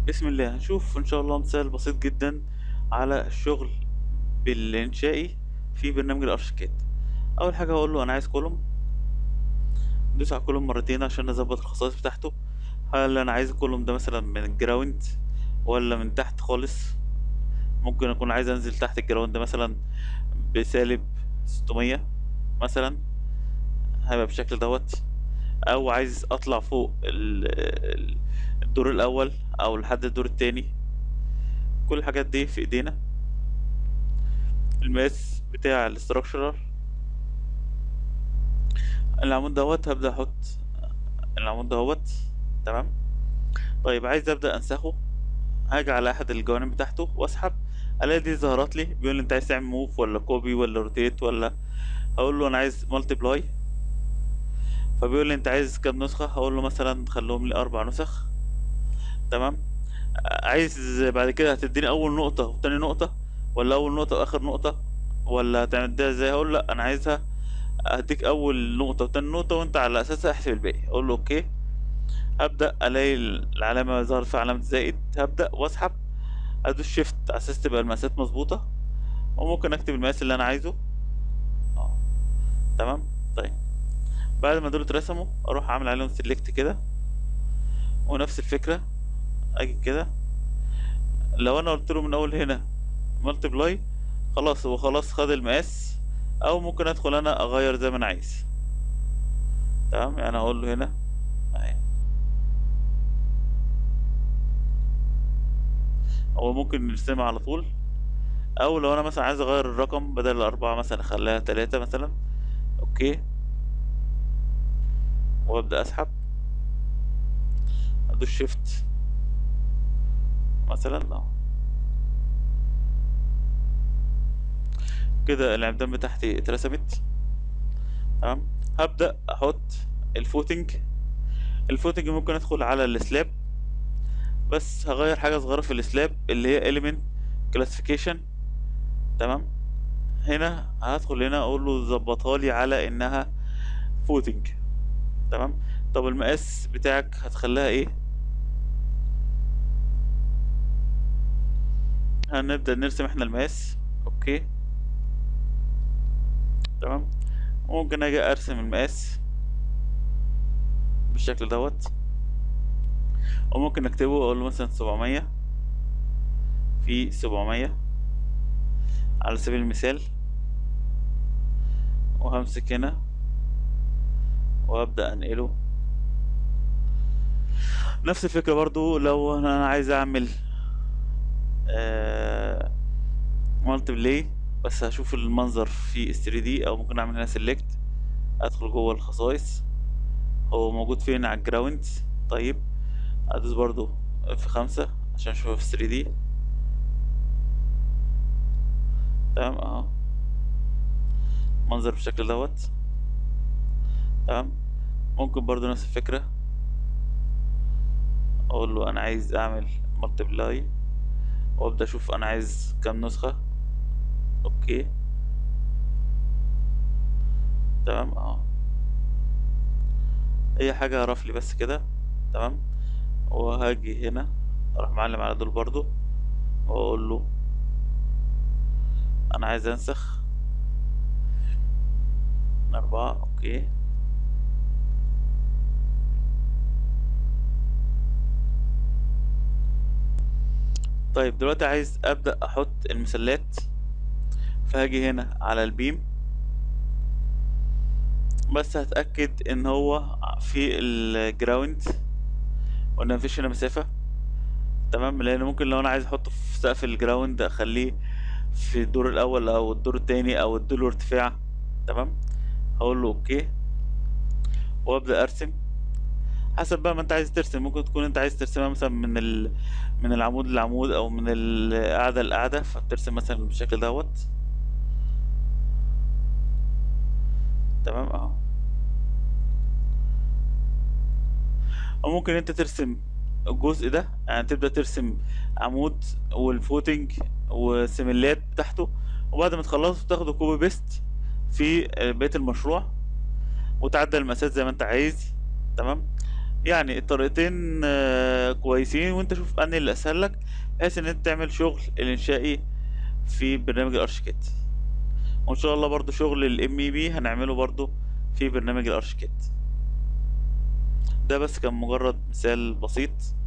بسم الله هنشوف ان شاء الله مثال بسيط جدا على الشغل بالانشائي في برنامج الارشيكاد اول حاجه هقول له انا عايز كولوم ندوس على الكولوم مرتين عشان نظبط الخصائص بتاعته هل انا عايز الكولوم ده مثلا من الجراوند ولا من تحت خالص ممكن اكون عايز انزل تحت الجراوند مثلا بسالب 600 مثلا هيبقى بالشكل دوت او عايز اطلع فوق ال- ال- الدور الاول او لحد الدور التاني كل الحاجات دي في ايدينا المقاس بتاع الاستراكشرال العمود دوت هبدأ احط العمود دوت تمام طيب عايز ابدأ انسخه هاجي على احد الجوانب بتاعته واسحب الاقي دي ظهرت لي بيقول لي انت عايز تعمل موف ولا كوبي ولا روتيت ولا هقول له انا عايز مالتيبلاي فبيقول لي انت عايز كام نسخة هقول له مثلا خلوهم لي اربع نسخ تمام عايز بعد كده هتديني اول نقطة وتاني نقطة ولا اول نقطة واخر نقطة ولا هتعمل ده ازاي هقول لا انا عايزها هديك اول نقطة وتاني نقطة وانت على اساسها احسب الباقي اقول له اوكي هبدأ الاقي العلامة ظهر فيها علامة زائد هبدأ واسحب ادوس شيفت على اساس تبقى المقاسات مظبوطة وممكن اكتب المقاس اللي انا عايزه اه تمام طيب بعد ما دول اترسموا اروح اعمل عليهم سيلكت كده ونفس الفكرة اجي كده لو انا قلت له من اول هنا مالتيبلاي خلاص هو خلاص خد المقاس او ممكن ادخل انا اغير زي ما انا عايز تمام يعني هقول له هنا اهي هو ممكن نرسمها على طول او لو انا مثلا عايز اغير الرقم بدل الاربعة مثلا اخليها تلاتة مثلا اوكي وابدأ اسحب ادوس شيفت مثلا اهو كده العمدان بتاعتي اترسمت تمام هبدأ احط الفوتنج الفوتنج ممكن ادخل على السلاب بس هغير حاجة صغيرة في السلاب اللي هي element classification تمام هنا هدخل هنا اقول له ظبطها لي على انها فوتنج تمام طب المقاس بتاعك هتخليها ايه هنبدأ نرسم احنا المقاس اوكي تمام ممكن اجي ارسم المقاس بالشكل دوت وممكن اكتبه اقول له مثلا سبعمية في سبعمية على سبيل المثال وهمسك هنا وابدأ انقله نفس الفكرة برضو لو انا عايز اعمل آه مالتي بلاي بس هشوف المنظر في 3 دي او ممكن اعمل هنا سيلكت ادخل جوه الخصائص هو موجود فين على الجراوند طيب ادوس برضو في خمسة عشان اشوفه في 3 دي تمام اهو منظر بالشكل دوت تمام ممكن برضو نفس الفكرة اقول له انا عايز اعمل مالتيبلاي وابدا اشوف انا عايز كام نسخة اوكي تمام اهو اي حاجة اعرف لي بس كده تمام وهاجي هنا اروح معلم على دول برضو واقول له انا عايز انسخ اربعة اوكي طيب دلوقتي عايز ابدأ احط المسلات فهاجي هنا على البيم بس هتأكد ان هو في الجراوند وان مفيش هنا مسافة تمام لان ممكن لو انا عايز احطه في سقف الجراوند اخليه في الدور الاول او الدور التاني او الدور الارتفاع تمام هقول له اوكي وابدا ارسم حسب بقى ما انت عايز ترسم ممكن تكون انت عايز ترسمها مثلا من ال... من العمود للعمود او من القاعده للقاعده فبترسم مثلا بالشكل دوت تمام اهو او ممكن انت ترسم الجزء ده يعني تبدأ ترسم عمود والفوتنج وسملات تحته وبعد ما تخلصه تاخده كوبي بيست في بقية المشروع وتعدل المقاسات زي ما انت عايز تمام يعني الطريقتين آه، كويسين وانت شوف انهي اللي اسهل لك بحيث ان انت تعمل شغل الانشائي في برنامج الارشيكاد وان شاء الله برضو شغل الام اي بي هنعمله برضو في برنامج الارشيكاد ده بس كان مجرد مثال بسيط